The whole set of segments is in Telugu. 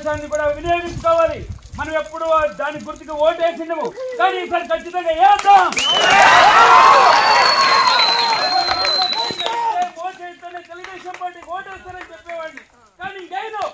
అవకాశాన్ని కూడా వినియోగించుకోవాలి మనం ఎప్పుడు దాని గుర్తుకు ఓటేసిండము కానీ ఈసారి ఖచ్చితంగా వేద్దాం ఓటేస్తేనే తెలుగుదేశం పార్టీ ఓటేస్తారని చెప్పేవాడిని కానీ ఇంకేను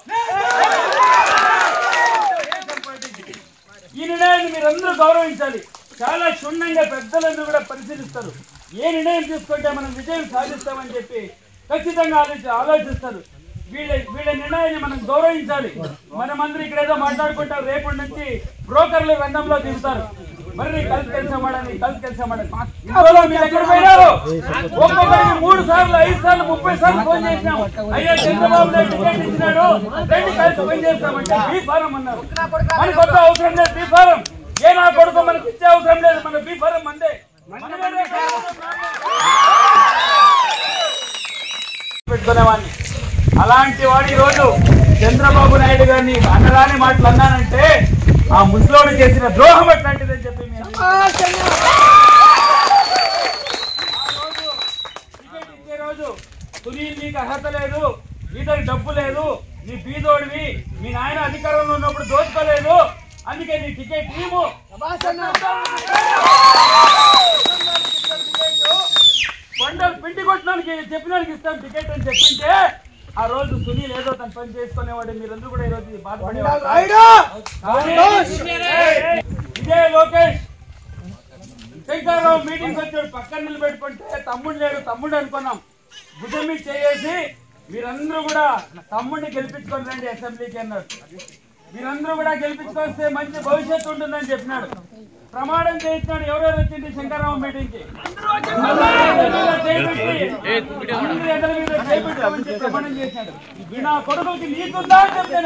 తెలుగుదేశం పార్టీకి. ఈ నిర్ణయాన్ని మీరందరూ గౌరవించాలి చాలా క్షుణ్ణంగా పెద్దలందరూ కూడా పరిశీలిస్తారు ఏ నిర్ణయం తీసుకుంటే మనం విజయం సాధిస్తామని చెప్పి ఖచ్చితంగా ఆలోచి ఆలోచిస్తారు వీళ్ళ వీళ్ళ నిర్ణయాన్ని మనం గౌరవించాలి మనమందరూ ఇక్కడ ఏదో మాట్లాడుకుంటాం రేపటి నుంచి బ్రోకర్లు రంగంలో దిగుతారు మరి కలిసి కలిసామాడని కలిసి కలిసామాడని ఇందులో మీరు ఎక్కడ పోయినారు ఒక్కొక్కరికి మూడు సార్లు ఐదు సార్లు ముప్పై సార్లు ఫోన్ చేసినాం అయ్యా చంద్రబాబు నాయుడు టికెట్ ఇచ్చినాడు రెండు కలిసి పని చేస్తామంటే బీ ఫారం అన్నారు మనకు కొత్త అవసరం లేదు బీ ఫారం ఏ నా కొడుకు మనకి ఇచ్చే అవసరం లేదు మన బీ ఫారం మందే మనమే పెట్టుకునేవాడిని అలాంటి వాడు ఈ రోజు చంద్రబాబు నాయుడు గారిని అనరాని మాటలు అన్నానంటే ఆ ముసలోడు చేసిన ద్రోహం అట్లాంటిదని చెప్పి మీ అందరికీ ఆ రోజు టికెట్ ఇచ్చే రోజు సునీల్ నీకు అర్హత లేదు నీ దగ్గర డబ్బు లేదు నీ బీదోడివి మీ నాయన అధికారంలో ఉన్నప్పుడు దోచుకోలేదు అందుకే నీ టికెట్ నీవు కొండలు పిండి కొట్టడానికి చెప్పినానికి ఇస్తాం టికెట్ అని చెప్పింటే ఆ రోజు సునీల్ ఏదో తన పని చేసుకునేవాడు మీరందరూ కూడా ఈ రోజు బాధపడేవాడు కానీ ఇదే లోకేష్ శంకర్రావు మీటింగ్ వచ్చాడు పక్కన నిలబెట్టుకుంటే తమ్ముడు లేడు తమ్ముడు అనుకున్నాం భుజం మీద చేసి మీరందరూ కూడా తమ్ముడిని గెలిపించుకొని రండి అసెంబ్లీకి అన్నాడు మీరందరూ కూడా గెలిపించుకొస్తే మంచి భవిష్యత్తు ఉంటుందని చెప్పినాడు ప్రమాణం చేయించాడు ఎవరెవరు వచ్చింది శంకర్రావు మీటింగ్ కి అందరూ ఎదల మీద చేపెట్టామని చెప్పి ప్రమాణం చేశాడు ఈ నా కొడుకుకి నీకుందా అని చెప్తే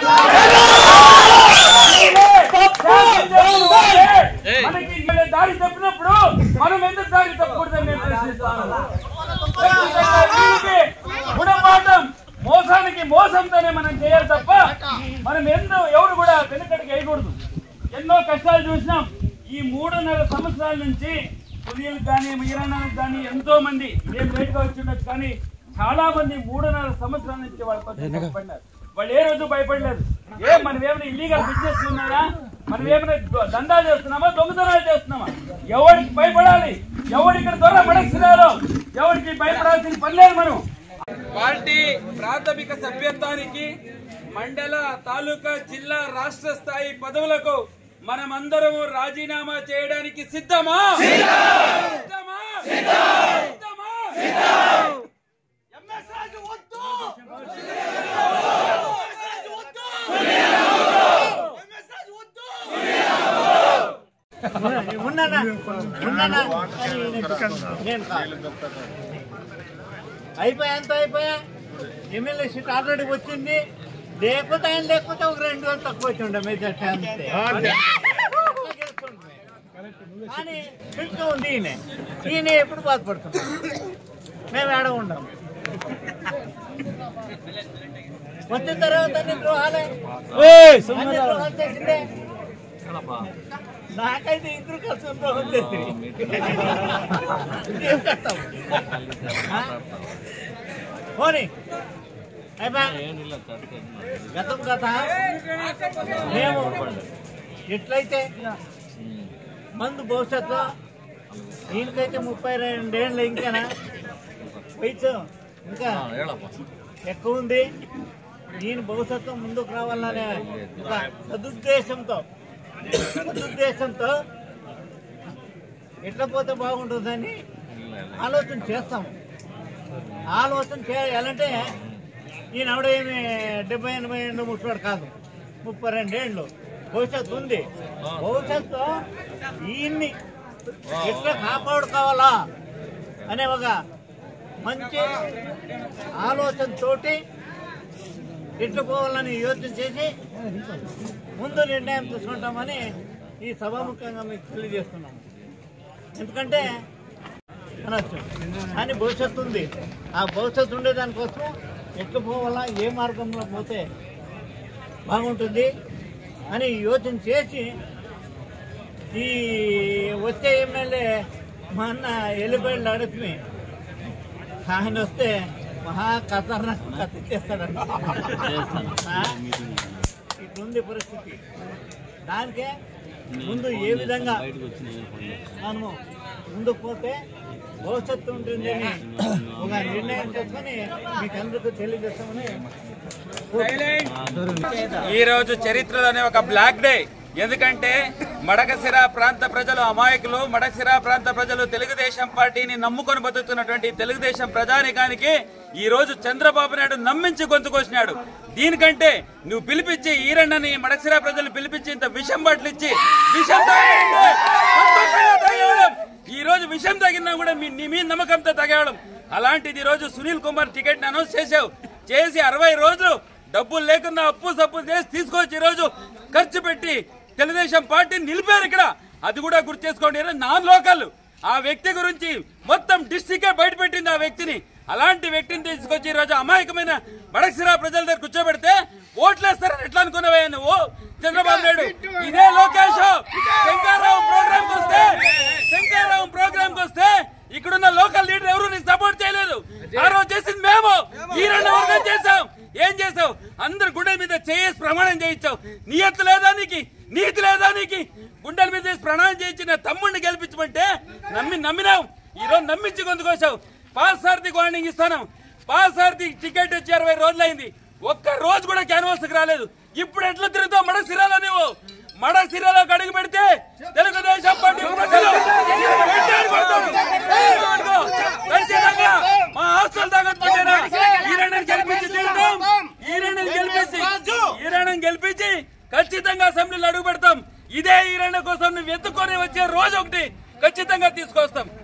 మనకి వీళ్ళ దారి తప్పినప్పుడు మనం ఎందుకు దారి తప్పకూడదని నేను ప్రశ్నిస్తాను వీళ్ళకి గుణపాఠం మోసానికి మోసంతోనే మనం చేయాలి తప్ప మనం ఎంతో ఎవరు కూడా వెనుకటికి వేయకూడదు ఎన్నో కష్టాలు చూసినాం ఈ మూడున్నర సంవత్సరాల నుంచి సునీల్ కానీ మీరానానికి కానీ ఎంతో మంది ఏం లేట్గా వచ్చి ఉండొచ్చు కానీ చాలా మంది మూడున్నర సంవత్సరాల నుంచి వాళ్ళ కోసం భయపడినారు వాళ్ళు ఏ రోజు భయపడలేదు ఏ మనం ఏమైనా ఇల్లీగల్ బిజినెస్ ఉన్నాయా మనం ఏమైనా దొ- దందా చేస్తున్నామా దొంగతనాలు చేస్తున్నామా ఎవరికి భయపడాలి ఎవరు ఇక్కడ దొర పడేస్తున్నారు ఎవరికి భయపడాల్సిన పని లేదు మనం పార్టీ ప్రాథమిక సభ్యత్వానికి మండల తాలూకా జిల్లా రాష్ట్ర స్థాయి పదవులకు మనమందరము రాజీనామా చేయడానికి సిద్ధమా సిద్ధమా సిద్ధమా ఉన్నానా ఉన్నానా నేను కాదు. అయిపోయా ఎంత అయిపోయా ఎమ్మెల్యే సీట్ ఆల్రెడీ వచ్చింది లేకపోతే ఆయన లేకపోతే ఒక రెండు వేలు తక్కువ వచ్చి ఉండే మెజార్టీ అంతే కానీ పిలుచు ఉంది ఈయన ఈయన ఎప్పుడు బాధపడుతున్నాం మేము ఏడ ఉండం వచ్చిన తర్వాత అన్ని ద్రోహాలే అన్ని ద్రోహాలు చేసిందే నాకైతే ఇద్దరు కలిసి ద్రోహం చేసింది ఏం చేస్తాం? ఆ? పోనీ అయిపోయా గతం కథ మేము ఎట్లయితే మందు భవిష్యత్తులో ఈయనకైతే ముప్పై రెండేళ్ళు ఇంకానా వయసు ఇంకా ఎక్కువ ఉంది ఈయన భవిష్యత్తు ముందుకు రావాలనే ఒక సదుద్దేశంతో సదుద్దేశంతో ఎట్లా పోతే బాగుంటుందని ఆలోచన చేస్తాము ఆలోచన చేయాలంటే ఈయన ఎవడేమి డెబ్బై ఎనభై ఏళ్ళు ముట్టువాడు కాదు ముప్పై రెండేళ్ళు భవిష్యత్తు ఉంది భవిష్యత్తు ఈయన్ని ఎట్లా కాపాడుకోవాలా అనే ఒక మంచి ఆలోచనతోటి ఎట్లా పోవాలని యోచన చేసి ముందు నిర్ణయం తీసుకుంటామని ఈ సభాముఖంగా మీకు తెలియజేస్తున్నాము ఎందుకంటే అనొచ్చు కానీ భవిష్యత్తు ఉంది ఆ భవిష్యత్తు ఉండే దానికోసం ఎట్లా పోవాలా ఏ మార్గంలో పోతే బాగుంటుంది అని యోచన చేసి ఈ వచ్చే ఎమ్మెల్యే మా అన్న వెళ్ళిపోయిన అడుగుతుంది ఆయన వస్తే మహా ఖతర్నాక్ కత్తి చేస్తాడంట ఆ? ఇట్లుంది పరిస్థితి దానికే ముందు ఏ విధంగా మనము ముందుకు పోతే భవిష్యత్తు ఉంటుందని ఒక నిర్ణయం చేసుకొని మీకు అందరికీ తెలియజేస్తామని ఈ రోజు చరిత్రలోనే ఒక బ్లాక్ డే ఎందుకంటే మడకసిర ప్రాంత ప్రజలు అమాయకులు మడకసిర ప్రాంత ప్రజలు తెలుగుదేశం పార్టీని నమ్ముకొని బతుకుతున్నటువంటి తెలుగుదేశం ప్రజానికానికి ఈ రోజు చంద్రబాబు నాయుడు నమ్మించి గొంతుకొచ్చినాడు దీనికంటే నువ్వు పిలిపించి ఈరన్నని మడకసిర ప్రజలు పిలిపించి ఇంత విషం బట్టలిచ్చి విషం తాగేయండి. సంతోషంగా తాగేయడం. ఈ రోజు విషం తగినా కూడా మీ నీ మీద నమ్మకంతో తగేయడం అలాంటిది ఈ రోజు సునీల్ కుమార్ టికెట్ అనౌన్స్ చేసావు చేసి అరవై రోజులు డబ్బులు లేకుండా అప్పు సప్పు చేసి తీసుకొచ్చి ఈ రోజు ఖర్చు పెట్టి తెలుగుదేశం పార్టీని నిలిపారు ఇక్కడ అది కూడా గుర్తు చేసుకోండి ఈరోజు నాన్ లోకల్ ఆ వ్యక్తి గురించి మొత్తం డిస్టికే బయట పెట్టింది ఆ వ్యక్తిని అలాంటి వ్యక్తిని తీసుకొచ్చి ఈ రోజు అమాయకమైన బడక్సిరా ప్రజల దగ్గర కూర్చోబెడితే ఓట్లేస్తారని ఎట్లా అనుకున్నావే నువ్వు చంద్రబాబు నాయుడు ఇదే లోకేష్ శంకారావు ప్రోగ్రామ్ వస్తే శంకారావు ప్రోగ్రామ్ వస్తే ఇక్కడున్న లోకల్ లీడర్ ఎవరు నీకు సపోర్ట్ చేయలేదు ఆ రోజు చేసింది మేము ఈ రెండు వర్గం చేసాం ఏం చేసావు అందరు గుండెల మీద చేసి ప్రమాణం చేయించావు నీయత్తు లేదా నీకు నీతి లేదా నీకు గుండెల మీద చేసి ప్రమాణం చేయించి నా తమ్ముడిని గెలిపించమంటే నమ్మి నమ్మినావు ఈ రోజు నమ్మించి కొందుకోసావు పాస్ సారథికి వార్నింగ్ ఇస్తాను పాస్ సారథి టికెట్ వచ్చి అరవై రోజులైంది ఒక్క రోజు కూడా క్యాన్వాస్ రాలేదు ఇప్పుడు ఎట్లా తిరుగుతావు మడ సిరాలో నువ్వు మడ సిరాలో అడుగు పెడితే తెలుగుదేశం పార్టీ ప్రజలు వెంటాడి కొడతారు. ఇదిగో, ఖచ్చితంగా మా హాస్టల్ దాకా పట్టేనా ఈరణని గెలిపించి తీరుతాం ఈరణని గెలిపించి ఈరణని గెలిపించి ఖచ్చితంగా అసెంబ్లీలో అడుగు పెడతాం ఇదే ఈరణ కోసం నువ్వు ఎత్తుకొని వచ్చే రోజు ఒకటి ఖచ్చితంగా తీసుకొస్తాం